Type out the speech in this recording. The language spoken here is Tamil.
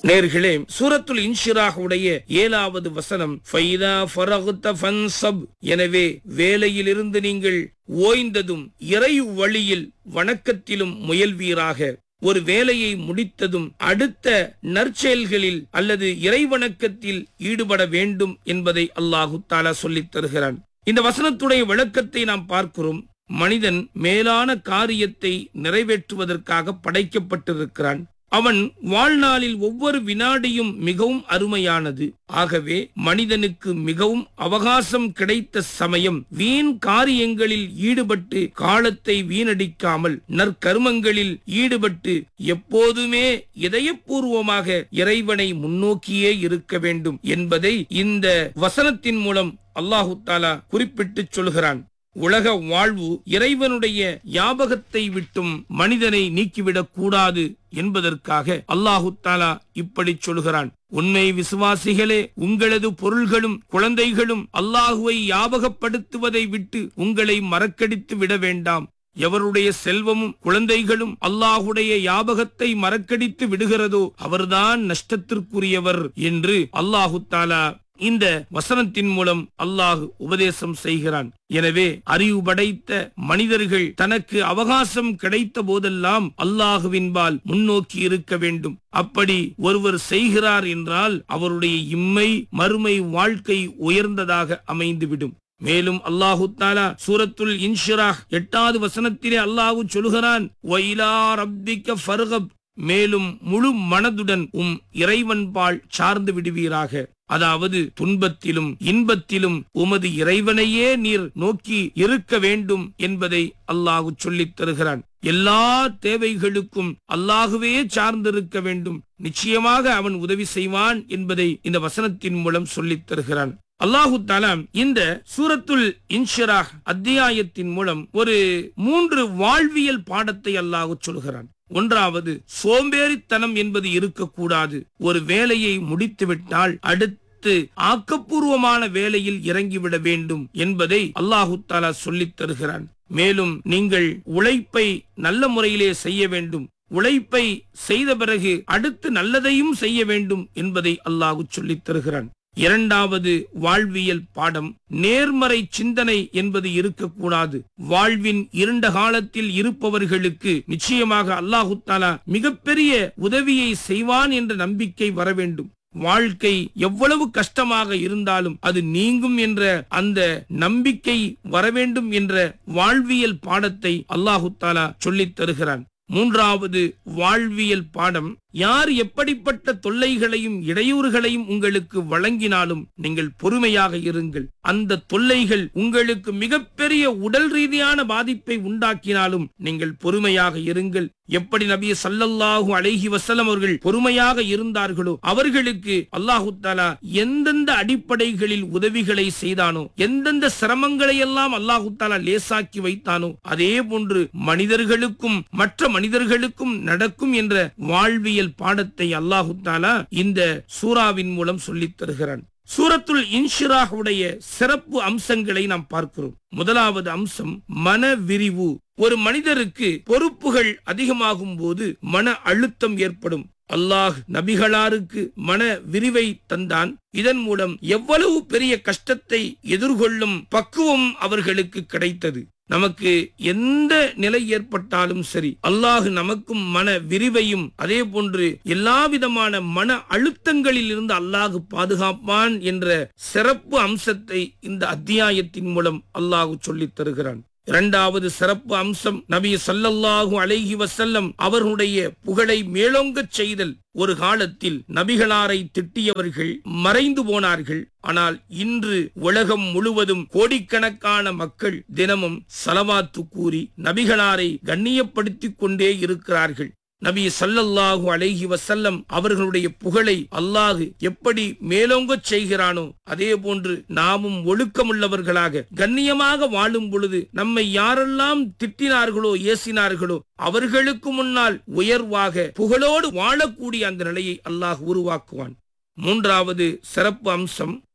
நேர்களே சூரத்துல் இன்ஷிராஹ் உடைய ஏழாவது வசனம் "ஃபைதா ஃபரகுத்த ஃபன்சப்." எனவே வேலையிலிருந்து நீங்கள் ஓய்ந்ததும் இறை வழியில் வணக்கத்திலும் முயல்வீராக ஒரு வேலையை முடித்ததும் அடுத்த நற்செயல்களில் அல்லது இறைவணக்கத்தில் ஈடுபட வேண்டும் என்பதை அல்லாஹு தாலா சொல்லித் தருகிறான் இந்த வசனத்துடைய விளக்கத்தை நாம் பார்க்கிறோம் மனிதன் மேலான காரியத்தை நிறைவேற்றுவதற்காக படைக்கப்பட்டிருக்கிறான் அவன் வாழ்நாளில் ஒவ்வொரு வினாடியும் மிகவும் அருமையானது ஆகவே மனிதனுக்கு மிகவும் அவகாசம் கிடைத்த சமயம் வீண் காரியங்களில் ஈடுபட்டு காலத்தை வீணடிக்காமல் நற்கருமங்களில் ஈடுபட்டு எப்போதுமே இதயபூர்வமாக இறைவனை முன்னோக்கியே இருக்க வேண்டும் என்பதை இந்த வசனத்தின் மூலம் அல்லாஹு தாலா குறிப்பிட்டு சொல்கிறான் உலக வாழ்வு இறைவனுடைய யாபகத்தை விட்டும் மனிதனை நீக்கிவிடக் கூடாது என்பதற்காக அல்லாஹு தாலா இப்படி சொல்கிறான் உண்மை விசுவாசிகளே உங்களது பொருள்களும் குழந்தைகளும் அல்லாஹுவை யாபகப்படுத்துவதை விட்டு உங்களை மறக்கடித்து விட வேண்டாம் எவருடைய செல்வமும் குழந்தைகளும் அல்லாஹுடைய யாபகத்தை மறக்கடித்து விடுகிறதோ அவர்தான் நஷ்டத்திற்குரியவர் என்று அல்லாஹு தாலா இந்த வசனத்தின் மூலம் அல்லாஹ் உபதேசம் செய்கிறான் எனவே அறிவு படைத்த மனிதர்கள் தனக்கு அவகாசம் கிடைத்த போதெல்லாம் அல்லாஹுவின்பால் முன்னோக்கி இருக்க வேண்டும் அப்படி ஒருவர் செய்கிறார் என்றால் அவருடைய இம்மை மறுமை வாழ்க்கை உயர்ந்ததாக அமைந்துவிடும் மேலும் அல்லாஹு தாலா சூரத்துல் இன்ஷிராஹ் எட்டாவது வசனத்திலே அல்லாஹு சொல்கிறான் "வயிலா ரப்பிக்க ஃபர்கப்." மேலும் முழு மனதுடன் உம் இறைவன்பால் சார்ந்து விடுவீராக அதாவது துன்பத்திலும் இன்பத்திலும் உமது இறைவனையே நீர் நோக்கி இருக்க வேண்டும் என்பதை அல்லாஹு சொல்லித் தருகிறான் எல்லா தேவைகளுக்கும் அல்லாஹுவே சார்ந்திருக்க வேண்டும் நிச்சயமாக அவன் உதவி செய்வான் என்பதை இந்த வசனத்தின் மூலம் சொல்லித் தருகிறான் அல்லாஹு தாலா இந்த சூரத்துல் இன்ஷிராஹ் அத்தியாயத்தின் மூலம் ஒரு மூன்று வாழ்வியல் பாடத்தை அல்லாஹு சொல்கிறான் ஒன்றாவது சோம்பேறித்தனம் என்பது இருக்கக்கூடாது ஒரு வேலையை முடித்துவிட்டால் அடுத்து ஆக்கப்பூர்வமான வேலையில் இறங்கிவிட வேண்டும் என்பதை அல்லாஹு தாலா சொல்லித் தருகிறான் மேலும் நீங்கள் உழைப்பை நல்ல முறையிலே செய்ய வேண்டும் உழைப்பை செய்த பிறகு அடுத்து நல்லதையும் செய்ய வேண்டும் என்பதை அல்லாஹு சொல்லித் தருகிறான் இரண்டாவது வாழ்வியல் பாடம் நேர்மறை சிந்தனை என்பது இருக்கக்கூடாது வாழ்வின் இருண்ட காலத்தில் இருப்பவர்களுக்கு நிச்சயமாக அல்லாஹு தாலா மிகப்பெரிய உதவியை செய்வான் என்ற நம்பிக்கை வர வேண்டும் வாழ்க்கை எவ்வளவு கஷ்டமாக இருந்தாலும் அது நீங்கும் என்ற அந்த நம்பிக்கை வர வேண்டும் என்ற வாழ்வியல் பாடத்தை அல்லாஹு தாலா சொல்லித் தருகிறான் மூன்றாவது வாழ்வியல் பாடம் யார் எப்படிப்பட்ட தொல்லைகளையும் இடையூறுகளையும் உங்களுக்கு வழங்கினாலும் நீங்கள் பொறுமையாக இருங்கள் அந்த தொல்லைகள் உங்களுக்கு மிகப்பெரிய உடல் ரீதியான பாதிப்பை உண்டாக்கினாலும் நீங்கள் பொறுமையாக இருங்கள் எப்படி நபி சல்லல்லாஹு அலைஹி வஸல்லம் அவர்கள் பொறுமையாக இருந்தார்களோ அவர்களுக்கு அல்லாஹு தாலா எந்தெந்த அடிப்படைகளில் உதவிகளை செய்தானோ எந்தெந்த சிரமங்களை எல்லாம் அல்லாஹு தாலா லேசாக்கி வைத்தானோ அதே போன்று மனிதர்களுக்கும் மற்ற மனிதர்களுக்கும் நடக்கும் என்ற வாழ்வியல் பாடத்தை அல்லாஹு தாலா இந்த சூறாவின் மூலம் சொல்லித் தருகிறான் சூரத்துல் இன்ஷிராஹ் உடைய சிறப்பு அம்சங்களை நாம் பார்க்கிறோம் முதலாவது அம்சம் மன விரிவு ஒரு மனிதருக்கு பொறுப்புகள் அதிகமாகும் போது மன அழுத்தம் ஏற்படும் அல்லாஹ் நபிகளாருக்கு மன விரிவை தந்தான் இதன் மூலம் எவ்வளவு பெரிய கஷ்டத்தை எதிர்கொள்ளும் பக்குவம் அவர்களுக்கு கிடைத்தது நமக்கு எந்த நிலை ஏற்பட்டாலும் சரி அல்லாஹ் நமக்கும் மன விரிவையும் அதே போன்று எல்லா விதமான மன அழுத்தங்களில் இருந்து அல்லாஹ் பாதுகாப்பான் என்ற சிறப்பு அம்சத்தை இந்த அத்தியாயத்தின் மூலம் அல்லாஹ் சொல்லித் தருகிறான் இரண்டாவது சிறப்பு அம்சம் நபி சல்லல்லாஹு அலைஹி வசல்லம் அவர்களுடைய புகழை மேலோங்கச் செய்தல் ஒரு காலத்தில் நபிகளாரை திட்டியவர்கள் மறைந்து போனார்கள் ஆனால் இன்று உலகம் முழுவதும் கோடிக்கணக்கான மக்கள் தினமும் சலவாத்து கூறி நபிகளாரை கண்ணியப்படுத்திக் கொண்டே இருக்கிறார்கள் நபி சல்லல்லாஹு அலைஹி வசல்லம் அவர்களுடைய புகழை அல்லாஹு எப்படி மேலோங்கச் செய்கிறானோ அதே போன்று நாமும் ஒழுக்கமுள்ளவர்களாக கண்ணியமாக வாழும் பொழுது நம்மை யாரெல்லாம் திட்டினார்களோ ஏசினார்களோ அவர்களுக்கு முன்னால் உயர்வாக புகழோடு வாழக்கூடிய அந்த நிலையை அல்லாஹ் உருவாக்குவான் மூன்றாவது சிறப்பு அம்சம்